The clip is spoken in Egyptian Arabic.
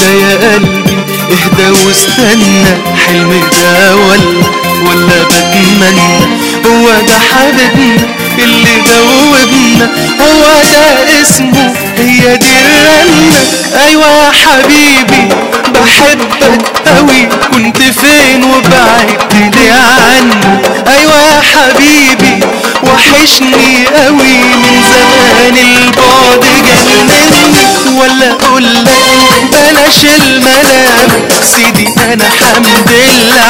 اهدى يا قلبي اهدى واستنى حلم ده ولا ولا بتمنى هو ده حبيبنا اللي دوبنا هو ده اسمه هي دي الرنة ايوه يا حبيبي بحبك قوي كنت فين وبعدت لي عني ايوه يا حبيبي وحشني قوي من زمان البعد جنني ولا اقول لك بلاش الملام سيدي انا حمد لله